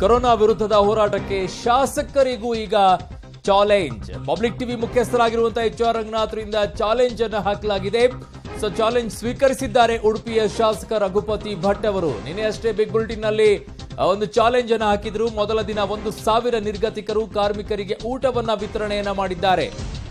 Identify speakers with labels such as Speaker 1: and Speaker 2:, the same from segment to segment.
Speaker 1: corona ವಿರುದ್ಧದ ಹೋರಾಟಕ್ಕೆ ಶಾಸಕರಿಗೂ ಈಗ ಚಾಲೆಂಜ್ ಪಬ್ಲಿಕ್ ಟಿವಿ ಮುಖ್ಯಸ್ಥರಾಗಿರುವಂತಹ ಎಚ್ ಆರ್ ರಂಗನಾಥ್ರಿಂದ ಚಾಲೆಂಜ್ ಅನ್ನು ಹಾಕಲಾಗಿದೆ ಸೊ ಚಾಲೆಂಜ್ ಸ್ವೀಕರಿಸಿದ್ದಾರೆ ಉಡುಪಿಯ ಶಾಸಕ ರಘುಪತಿ ಭಟ್ ಅವರು ನಿನ್ನೆ ಅಷ್ಟೇ ಬಿಗ್ ಬುಲೆಟಿನ್ ನಲ್ಲಿ ಆ, ಒಂದು ಚಾಲೆಂಜ್ ಅನ್ನು ಹಾಕಿದ್ರು ಮೊದಲ ದಿನ ಒಂದು ಸಾವಿರ ನಿರ್ಗತಿಕರು ಕಾರ್ಮಿಕರಿಗೆ ಊಟವನ್ನ ವಿತರಣೆಯನ್ನ ಮಾಡಿದ್ದಾರೆ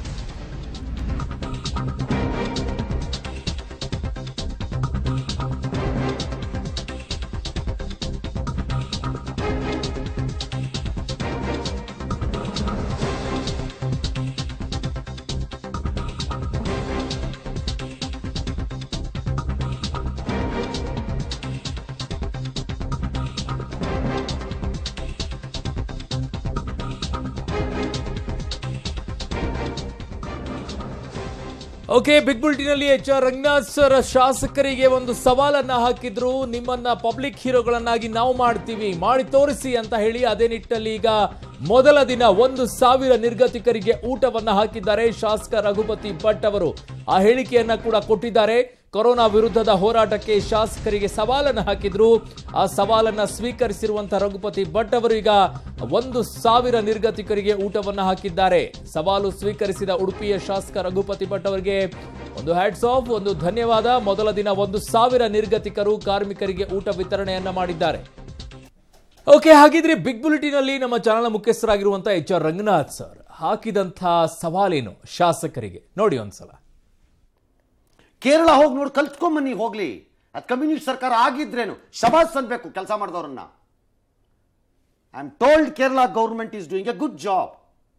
Speaker 1: ಓಕೆ ಬಿಗ್ ಬುಲ್ಟಿನಲ್ಲಿ ಎಚ್ ಆರ್ ರಂಗನಾಥ್ ಸರ್ ಶಾಸಕರಿಗೆ ಒಂದು ಸವಾಲನ್ನ ಹಾಕಿದ್ರು ನಿಮ್ಮನ್ನ ಪಬ್ಲಿಕ್ ಹೀರೋಗಳನ್ನಾಗಿ ನಾವು ಮಾಡ್ತೀವಿ ಮಾಡಿ ತೋರಿಸಿ ಅಂತ ಹೇಳಿ ಅದೇ ನಿಟ್ಟಿನಲ್ಲಿ ಈಗ ಮೊದಲ ದಿನ ಒಂದು ಸಾವಿರ ನಿರ್ಗತಿಕರಿಗೆ ಊಟವನ್ನ ಹಾಕಿದ್ದಾರೆ ಶಾಸಕ ರಘುಪತಿ ಭಟ್ ಅವರು ಆ ಹೇಳಿಕೆಯನ್ನ ಕೂಡ ಕೊಟ್ಟಿದ್ದಾರೆ ಕೊರೋನಾ ವಿರುದ್ಧದ ಹೋರಾಟಕ್ಕೆ ಶಾಸಕರಿಗೆ ಸವಾಲನ್ನ ಹಾಕಿದ್ರು ಆ ಸವಾಲನ್ನ ಸ್ವೀಕರಿಸಿರುವಂತಹ ರಘುಪತಿ ಭಟ್ ಅವರು ಈಗ ಒಂದು ಸಾವಿರ ನಿರ್ಗತಿಕರಿಗೆ ಊಟವನ್ನ ಹಾಕಿದ್ದಾರೆ ಸವಾಲು ಸ್ವೀಕರಿಸಿದ ಉಡುಪಿಯ ಶಾಸಕ ರಘುಪತಿ ಭಟ್ ಅವರಿಗೆ ಒಂದು ಹ್ಯಾಟ್ಸ್ ಆಫ್ ಒಂದು ಧನ್ಯವಾದ ಮೊದಲ ದಿನ ಒಂದು ಸಾವಿರ ನಿರ್ಗತಿಕರು ಕಾರ್ಮಿಕರಿಗೆ ಊಟ ವಿತರಣೆಯನ್ನ ಮಾಡಿದ್ದಾರೆ ಓಕೆ ಹಾಗಿದ್ರೆ ಬಿಗ್ ಬುಲೆಟಿನಲ್ಲಿ ನಮ್ಮ ಚಾನಲ್ ಮುಖ್ಯಸ್ಥರಾಗಿರುವಂತಹ ಎಚ್ ಆರ್ ರಂಗನಾಥ್ ಸರ್ ಹಾಕಿದಂತಹ ಸವಾಲೇನು ಶಾಸಕರಿಗೆ ನೋಡಿ ಒಂದ್ಸಲ
Speaker 2: ಕೇರಳ ಹೋಗಿ ನೋಡಿ ಕಲ್ತ್ಕೊಂಬನ್ನಿ ಹೋಗ್ಲಿ ಅದು ಕಮ್ಯುನಿಸ್ಟ್ ಸರ್ಕಾರ ಆಗಿದ್ರೇನು ಶಬಾಸ್ ಅನ್ಬೇಕು ಕೆಲಸ ಮಾಡಿದವ್ರನ್ನ I am told Kerala government is doing a good job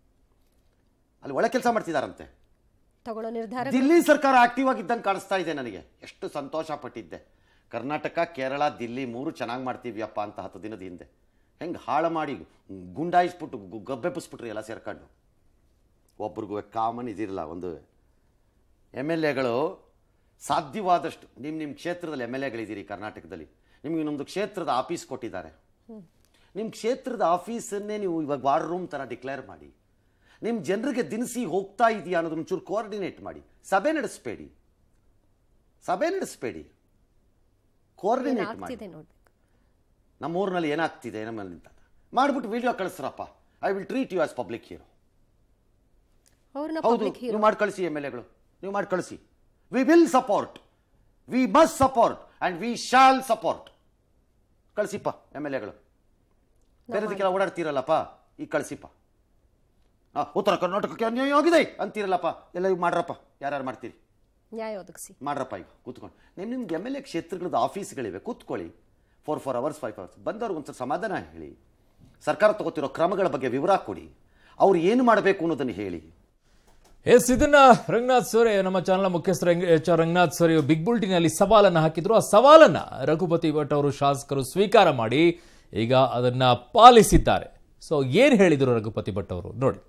Speaker 2: ಅಲ್ಲಿ ಒಳ್ಳೆ ಕೆಲಸ ಮಾಡ್ತಿದಾರಂತೆ
Speaker 3: ತಗೊಳ್ಳೋ ನಿರ್ಧಾರ
Speaker 2: ದಿಲ್ಲಿ ಸರ್ಕಾರ ಆಕ್ಟಿವ್ ಆಗಿದ್ದಂಗೆ ಕಾಣಿಸ್ತಾ ಇದೆ ನನಗೆ ಎಷ್ಟು ಸಂತೋಷ ಪಟ್ಟಿದ್ದೆ ಕರ್ನಾಟಕ ಕೇರಳ ದಿಲ್ಲಿ ಮೂರು ಚೆನ್ನಾಗಿ ಮಾಡ್ತೀವಿಯಪ್ಪ ಅಂತ ಹತ್ತು ದಿನದ ಹಿಂದೆ ಹೆಂಗೆ ಹಾಳು ಮಾಡಿ ಗುಂಡಾಯಿಸ್ಬಿಟ್ಟು ಗು- ಗಬ್ಬೆಬ್ಬಿಸ್ಬಿಟ್ರಿ ಎಲ್ಲ ಸೇರ್ಕೊಂಡು ಒಬ್ರಿಗೂ ಕಾಮನ್ ಇದಿರಲ್ಲ ಒಂದು ಎಮ್ ಎಲ್ ಎಗಳು ಸಾಧ್ಯವಾದಷ್ಟು ನಿಮ್ಮ ನಿಮ್ಮ ಕ್ಷೇತ್ರದಲ್ಲಿ ಎಮ್ ಎಲ್ ಎಗಳಿದ್ದೀರಿ ಕರ್ನಾಟಕದಲ್ಲಿ ನಿಮಗೆ ಇನ್ನೊಂದು ಕ್ಷೇತ್ರದ ಆಫೀಸ್ ಕೊಟ್ಟಿದ್ದಾರೆ ನಿಮ್ಮ ಕ್ಷೇತ್ರದ ಆಫೀಸನ್ನೇ ನೀವು ಇವಾಗ ವಾರ್ ರೂಮ್ ಥರ ಡಿಕ್ಲೇರ್ ಮಾಡಿ ನಿಮ್ಮ ಜನರಿಗೆ ದಿನಸಿ ಹೋಗ್ತಾ ಇದೆಯಾ ಅನ್ನೋದನ್ನ ಚೂರು ಕೋಆರ್ಡಿನೇಟ್ ಮಾಡಿ ಸಭೆ ನಡೆಸಬೇಡಿ ಸಭೆ ನಡೆಸಬೇಡಿ ಕೋಆರ್ಡಿನೇಟ್ ಮಾಡಿ
Speaker 3: ಆಗ್ತಿದೆ ನೋಡ್ಬೇಕು
Speaker 2: ನಮ್ಮ ಊರಿನಲ್ಲಿ ಏನಾಗ್ತಿದೆ ನಮ್ಮಲ್ಲಿ ಅಂತ ಮಾಡ್ಬಿಟ್ಟು ವಿಡಿಯೋ ಕಳಿಸ್ರಪ್ಪ I will treat you as public hero
Speaker 3: ಅವ್ರನ್ನ
Speaker 2: ಹೌದು
Speaker 3: ಪಬ್ಲಿಕ್ ಹೀರೋ
Speaker 2: ನೀವು ಮಾಡಿ ಕಳಿಸಿ ಎಮ್ ಎಲ್ ಎಗಳು ನೀವು ಮಾಡಿ ಕಳಿಸಿ we will support we must support and we shall support ಕಳಿಸಿಪ್ಪ ಎಮ್ ಎಲ್ ಎಗಳು ಬೇರೆದಕ್ಕೆಲ್ಲ ಓಡಾಡ್ತೀರಲ್ಲಪ್ಪ ಈಗ ಕಳಿಸಿಪ್ಪ ಹಾಂ ಉತ್ತರ ಕರ್ನಾಟಕಕ್ಕೆ ಅನ್ಯಾಯ ಆಗಿದೆ ಅಂತೀರಲ್ಲಪ್ಪ ಎಲ್ಲ ಈಗ ಮಾಡ್ರಪ್ಪ ಯಾರ್ಯಾರು ಮಾಡ್ತೀರಿ
Speaker 3: ನ್ಯಾಯ ಒದಗಿಸಿ
Speaker 2: ಮಾಡ್ರಪ್ಪ ಈಗ ಕೂತ್ಕೊಂಡು ನಿಮ್ಮ ನಿಮ್ಗೆ ಎಮ್ ಎಲ್ ಎ ಕ್ಷೇತ್ರಗಳದ್ದು ಆಫೀಸ್ಗಳಿವೆ ಕೂತ್ಕೊಳ್ಳಿ four four hours five hours ಬಂದವ್ರಿಗೆ ಒಂದ್ಸಲ ಸಮಾಧಾನ ಹೇಳಿ ಸರ್ಕಾರ ತಗೋತಿರೋ ಕ್ರಮಗಳ ಬಗ್ಗೆ ವಿವರ ಕೊಡಿ ಅವ್ರು ಏನು ಮಾಡಬೇಕು ಅನ್ನೋದನ್ನು ಹೇಳಿ
Speaker 1: ಎಸ್ ಇದನ್ನ ರಂಗನಾಥ್ ಸರ್ ನಮ್ಮ ಚಾನಲ್ ಮುಖ್ಯಸ್ಥರು H R Ranganath sir big ಬುಲ್ಟಿನಲ್ಲಿ ಸವಾಲನ್ನ ಹಾಕಿದ್ರು ಆ ಸವಾಲನ್ನ ರಘುಪತಿ ಭಟ್ ಅವರು ಶಾಸಕರು ಸ್ವೀಕಾರ ಮಾಡಿ ಈಗ ಅದನ್ನ ಪಾಲಿಸಿದ್ದಾರೆ ಸೊ ಏನ್ ಹೇಳಿದ್ರು ರಘುಪತಿ ಭಟ್ ಅವರು ನೋಡಿ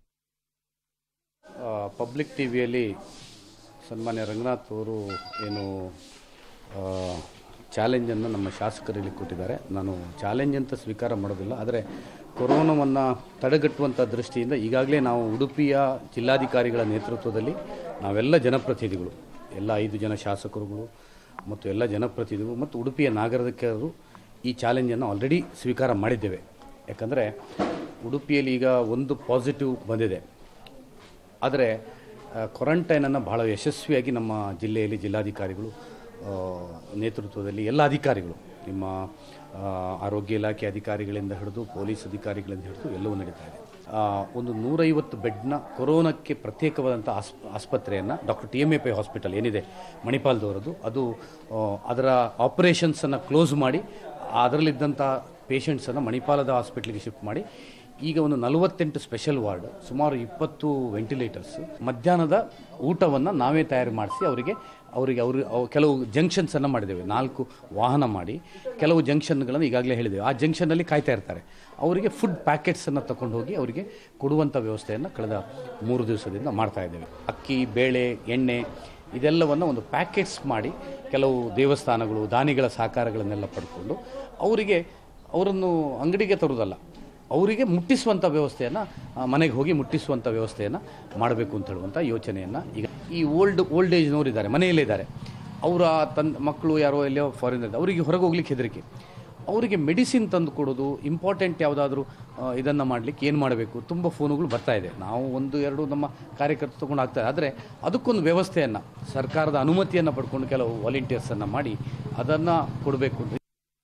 Speaker 4: ಪಬ್ಲಿಕ್ ಟಿ ವಿಯಲ್ಲಿ ಸನ್ಮಾನ್ಯ ರಂಗನಾಥ್ ಅವರು ಏನು ಚಾಲೆಂಜನ್ನು ನಮ್ಮ ಶಾಸಕರಲ್ಲಿ ಕೊಟ್ಟಿದ್ದಾರೆ ನಾನು ಚಾಲೆಂಜ್ ಅಂತ ಸ್ವೀಕಾರ ಮಾಡೋದಿಲ್ಲ ಆದರೆ ಕೊರೋನಾವನ್ನು ತಡೆಗಟ್ಟುವಂಥ ದೃಷ್ಟಿಯಿಂದ ಈಗಾಗಲೇ ನಾವು ಉಡುಪಿಯ ಜಿಲ್ಲಾಧಿಕಾರಿಗಳ ನೇತೃತ್ವದಲ್ಲಿ ನಾವೆಲ್ಲ ಜನಪ್ರತಿನಿಧಿಗಳು ಎಲ್ಲ ಐದು ಜನ ಶಾಸಕರುಗಳು ಮತ್ತು ಎಲ್ಲ ಜನಪ್ರತಿನಿಧಿಗಳು ಮತ್ತು ಉಡುಪಿಯ ನಾಗರಿಕರು ಈ ಚಾಲೆಂಜನ್ನು ಆಲ್ರೆಡಿ ಸ್ವೀಕಾರ ಮಾಡಿದ್ದೇವೆ ಯಾಕಂದರೆ ಉಡುಪಿಯಲ್ಲಿ ಈಗ ಒಂದು ಪಾಸಿಟಿವ್ ಬಂದಿದೆ ಆದರೆ ಕ್ವಾರಂಟೈನನ್ನು ಬಹಳ ಯಶಸ್ವಿಯಾಗಿ ನಮ್ಮ ಜಿಲ್ಲೆಯಲ್ಲಿ ಜಿಲ್ಲಾಧಿಕಾರಿಗಳು ಆ, ನೇತೃತ್ವದಲ್ಲಿ ಎಲ್ಲ ಅಧಿಕಾರಿಗಳು ನಿಮ್ಮ ಆ, ಆರೋಗ್ಯ ಇಲಾಖೆ ಅಧಿಕಾರಿಗಳಿಂದ ಹಿಡಿದು ಪೊಲೀಸ್ ಅಧಿಕಾರಿಗಳಿಂದ ಹಿಡಿದು ಎಲ್ಲವೂ ನಡೀತಾ ಇದೆ ಆ, ಒಂದು ನೂರೈವತ್ತು ಬೆಡ್ನ ಕೊರೋನಾಕ್ಕೆ ಪ್ರತ್ಯೇಕವಾದಂಥ ಆಸ್ ಆಸ್ಪತ್ರೆಯನ್ನು doctor T M A Pai hospital ಏನಿದೆ ಮಣಿಪಾಲ್ದವರದು ಅದು ಆ, ಅದರ ಆಪರೇಷನ್ಸನ್ನು ಕ್ಲೋಸ್ ಮಾಡಿ ಅದರಲ್ಲಿದ್ದಂಥ ಪೇಷಂಟ್ಸನ್ನು ಮಣಿಪಾಲದ ಹಾಸ್ಪಿಟ್ಲಿಗೆ ಶಿಫ್ಟ್ ಮಾಡಿ ಈಗ ಒಂದು ನಲವತ್ತೆಂಟು ಸ್ಪೆಷಲ್ ವಾರ್ಡ್ ಸುಮಾರು ಇಪ್ಪತ್ತು ವೆಂಟಿಲೇಟರ್ಸ್ ಮಧ್ಯಾಹ್ನದ ಊಟವನ್ನು ನಾವೇ ತಯಾರು ಮಾಡಿಸಿ ಅವರಿಗೆ ಅವರಿಗೆ ಅವರು ಅವ್- ಕೆಲವು ಜಂಕ್ಷನ್ಸನ್ನು ಮಾಡಿದ್ದೇವೆ ನಾಲ್ಕು ವಾಹನ ಮಾಡಿ ಕೆಲವು ಜಂಕ್ಷನ್ಗಳನ್ನು ಈಗಾಗಲೇ ಹೇಳಿದ್ದೇವೆ ಆ ಜಂಕ್ಷನ್ನಲ್ಲಿ ಕಾಯ್ತಾ ಇರ್ತಾರೆ ಅವರಿಗೆ ಫುಡ್ ಪ್ಯಾಕೆಟ್ಸನ್ನು ತಗೊಂಡು ಹೋಗಿ ಅವರಿಗೆ ಕೊಡುವಂಥ ವ್ಯವಸ್ಥೆಯನ್ನು ಕಳೆದ ಮೂರು ದಿವಸದಿಂದ ಮಾಡ್ತಾ ಇದ್ದೇವೆ ಅಕ್ಕಿ ಬೇಳೆ ಎಣ್ಣೆ ಇದೆಲ್ಲವನ್ನು ಒಂದು ಪ್ಯಾಕೆಟ್ಸ್ ಮಾಡಿ ಕೆಲವು ದೇವಸ್ಥಾನಗಳು ದಾನಿಗಳ ಸಹಕಾರಗಳನ್ನೆಲ್ಲ ಪಡ್ಕೊಂಡು ಅವರಿಗೆ ಅವರನ್ನು ಅಂಗಡಿಗೆ ತರುವುದಲ್ಲ ಅವರಿಗೆ ಮುಟ್ಟಿಸುವಂಥ ವ್ಯವಸ್ಥೆಯನ್ನು ಮನೆಗೆ ಹೋಗಿ ಮುಟ್ಟಿಸುವಂಥ ವ್ಯವಸ್ಥೆಯನ್ನು ಮಾಡಬೇಕು ಅಂತ ಹೇಳುವಂಥ ಯೋಚನೆಯನ್ನು ಈಗ ಈ ಓಲ್ಡ್ ಓಲ್ಡ್ ಏಜ್ನವ್ರು ಇದ್ದಾರೆ ಮನೆಯಲ್ಲೇ ಇದ್ದಾರೆ ಅವರ ತನ್ ಮಕ್ಕಳು ಯಾರೋ ಎಲ್ಲೋ ಫಾರಿನ್ ಇದ್ದಾರೆ ಅವರಿಗೆ ಹೊರಗೆ ಹೋಗ್ಲಿಕ್ಕೆ ಹೆದರಿಕೆ ಅವರಿಗೆ ಮೆಡಿಸಿನ್ ತಂದು ಕೊಡೋದು ಇಂಪಾರ್ಟೆಂಟ್ ಯಾವುದಾದ್ರೂ ಇದನ್ನು ಮಾಡಲಿಕ್ಕೆ ಏನು ಮಾಡಬೇಕು ತುಂಬ ಫೋನುಗಳು ಬರ್ತಾ ಇದೆ ನಾವು ಒಂದು ಎರಡು ನಮ್ಮ ಕಾರ್ಯಕರ್ತರು ತಗೊಂಡು ಆಗ್ತದೆ ಆದರೆ ಅದಕ್ಕೊಂದು ವ್ಯವಸ್ಥೆಯನ್ನು ಸರ್ಕಾರದ ಅನುಮತಿಯನ್ನು ಪಡ್ಕೊಂಡು ಕೆಲವು ವಾಲಂಟಿಯರ್ಸನ್ನು ಮಾಡಿ ಅದನ್ನು ಕೊಡಬೇಕು ಅಂತ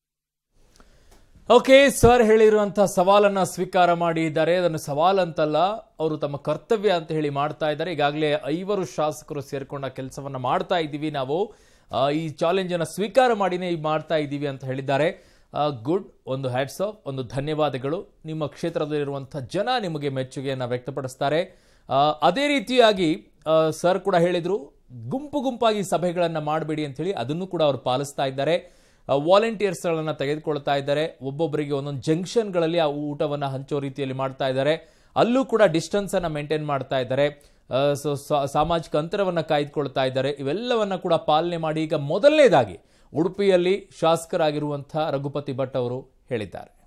Speaker 1: ಓಕೆ ಸರ್ ಹೇಳಿರುವಂತಹ ಸವಾಲನ್ನ ಸ್ವೀಕಾರ ಮಾಡಿದ್ದಾರೆ ಅದನ್ನು ಸವಾಲಂತಲ್ಲ ಅವರು ತಮ್ಮ ಕರ್ತವ್ಯ ಅಂತ ಹೇಳಿ ಮಾಡ್ತಾ ಇದ್ದಾರೆ ಈಗಾಗಲೇ ಐವರು ಶಾಸಕರು ಸೇರ್ಕೊಂಡ ಕೆಲಸವನ್ನ ಮಾಡ್ತಾ ಇದ್ದೀವಿ ನಾವು ಆ, ಈ ಚಾಲೆಂಜ್ ಅನ್ನ ಸ್ವೀಕಾರ ಮಾಡಿನೇ ಈ ಮಾಡ್ತಾ ಇದ್ದೀವಿ ಅಂತ ಹೇಳಿದ್ದಾರೆ ಗುಡ್ ಒಂದು ಹ್ಯಾಟ್ಸ್ ಆಫ್ ಒಂದು ಧನ್ಯವಾದಗಳು ನಿಮ್ಮ ಕ್ಷೇತ್ರದಲ್ಲಿರುವಂತಹ ಜನ ನಿಮಗೆ ಮೆಚ್ಚುಗೆಯನ್ನು ವ್ಯಕ್ತಪಡಿಸ್ತಾರೆ ಆ, ಅದೇ ರೀತಿಯಾಗಿ ಆ, ಸರ್ ಕೂಡ ಹೇಳಿದ್ರು ಗುಂಪು ಗುಂಪಾಗಿ ಸಭೆಗಳನ್ನ ಮಾಡಬೇಡಿ ಅಂತ ಹೇಳಿ ಅದನ್ನು ಕೂಡ ಅವರು ಪಾಲಿಸ್ತಾ ಇದ್ದಾರೆ ವಾಲಂಟಿಯರ್ಸ್ಗಳನ್ನು ತೆಗೆದುಕೊಳ್ತಾ ಇದ್ದಾರೆ ಒಬ್ಬೊಬ್ಬರಿಗೆ ಒಂದೊಂದು ಜಂಕ್ಷನ್ಗಳಲ್ಲಿ ಆ ಊಟವನ್ನು ಹಂಚೋ ರೀತಿಯಲ್ಲಿ ಮಾಡ್ತಾ ಇದ್ದಾರೆ ಅಲ್ಲೂ ಕೂಡ ಡಿಸ್ಟೆನ್ಸ್ ಅನ್ನ ಮೇಂಟೈನ್ ಮಾಡ್ತಾ ಇದ್ದಾರೆ ಆ, ಸೊ ಸಾ- ಸಾಮಾಜಿಕ ಅಂತರವನ್ನ ಕಾಯ್ದುಕೊಳ್ತಾ ಇದ್ದಾರೆ ಇವೆಲ್ಲವನ್ನ ಕೂಡ ಪಾಲನೆ ಮಾಡಿ ಈಗ ಮೊದಲನೇದಾಗಿ ಉಡುಪಿಯಲ್ಲಿ ಶಾಸಕರಾಗಿರುವಂತಹ ರಘುಪತಿ ಭಟ್ ಅವರು ಹೇಳಿದ್ದಾರೆ